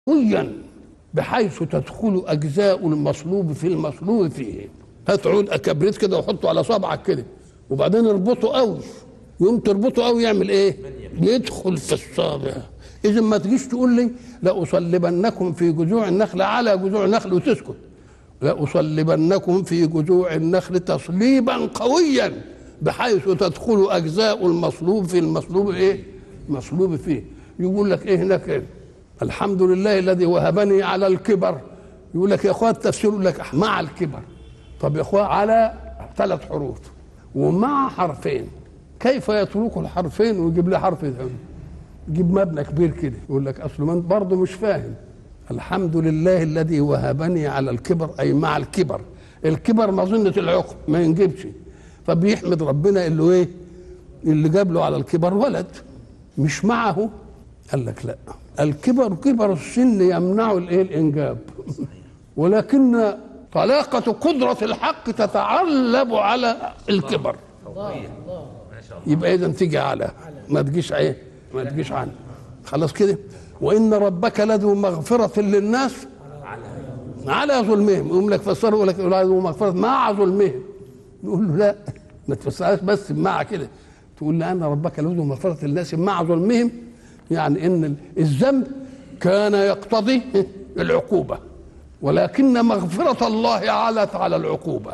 قويا بحيث تدخل اجزاء المصلوب في المصلوب فيه هات عود كبريت كده وحطه على صبعك كده وبعدين اربطه قوي يوم تربطه قوي يعمل ايه يدخل في الصابع اذا ما تجيش تقول لي لاصلبنكم في جذوع النخل على جذوع النخل وتسكت لاصلبنكم في جذوع النخل تصليبا قويا بحيث تدخل اجزاء المصلوب في المصلوب ايه مصلوب فيه يقول لك ايه هناك إيه؟ الحمد لله الذي وهبني على الكبر يقول لك يا اخوان التفسير يقول لك مع الكبر طب يا اخوان على ثلاث حروف ومع حرفين كيف يترك الحرفين ويجيب لي حرف ثاني يجيب مبنى كبير كده يقول لك اصله من برضه مش فاهم الحمد لله الذي وهبني على الكبر اي مع الكبر الكبر مظنه العقم ما ينجبش فبيحمد ربنا اللي ايه اللي جاب له على الكبر ولد مش معه قال لك لا الكبر كبر السن يمنع الايه الانجاب ولكن طلاقة قدرة الحق تتعلب على الكبر يبقى إذا تيجي على ما تجيش ايه ما تجيش عنه خلاص كده وإن ربك لذو مغفرة للناس على ظلمهم يقوم لك فسره يقول لك لذو مغفرة مع ظلمهم نقول له لا ما تفسرهاش بس مع كده تقول لأن ربك لذو مغفرة للناس مع ظلمهم يعني ان الذنب كان يقتضي العقوبه ولكن مغفره الله علت على العقوبه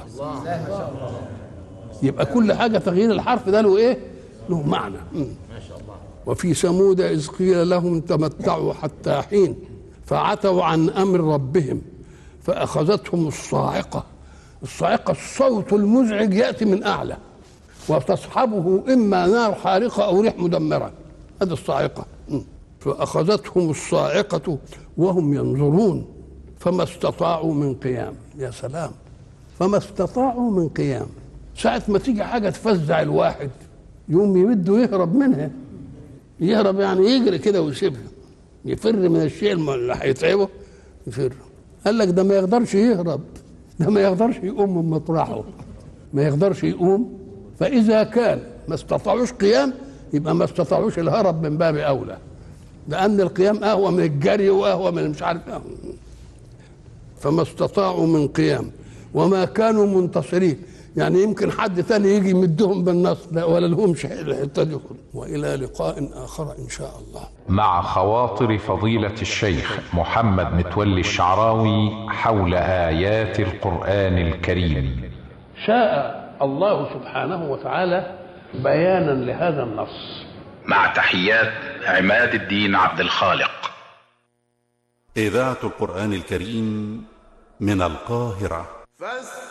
يبقى كل حاجه تغيير الحرف ده له ايه له معنى ما شاء الله وفي ثمود اذ قيل لهم تمتعوا حتى حين فعتوا عن امر ربهم فاخذتهم الصاعقه الصاعقه الصوت المزعج ياتي من اعلى وتصحبه اما نار حارقه او ريح مدمره هذه الصاعقه فأخذتهم الصاعقة وهم ينظرون فما استطاعوا من قيام يا سلام فما استطاعوا من قيام ساعة ما تيجي حاجة تفزع الواحد يوم يمده يهرب منها يهرب يعني يجري كده ويسيبها يفر من الشيء اللي هيتعبه يفر قال لك ده ما يقدرش يهرب ده ما يقدرش يقوم من مطرحه ما يقدرش يقوم فإذا كان ما استطاعوش قيام يبقى ما استطاعوش الهرب من باب اولى لان القيام اهوى من الجري واهوى من مش عارف أهوى. فما استطاعوا من قيام وما كانوا منتصرين يعني يمكن حد ثاني يجي يمدهم بالنصر لا ولا لهمش الحته دي والى لقاء اخر ان شاء الله مع خواطر فضيلة الشيخ محمد متولي الشعراوي حول آيات القرآن الكريم شاء الله سبحانه وتعالى بيانا لهذا النص مع تحيات عماد الدين عبد الخالق إذاعة القرآن الكريم من القاهرة فاستمعوا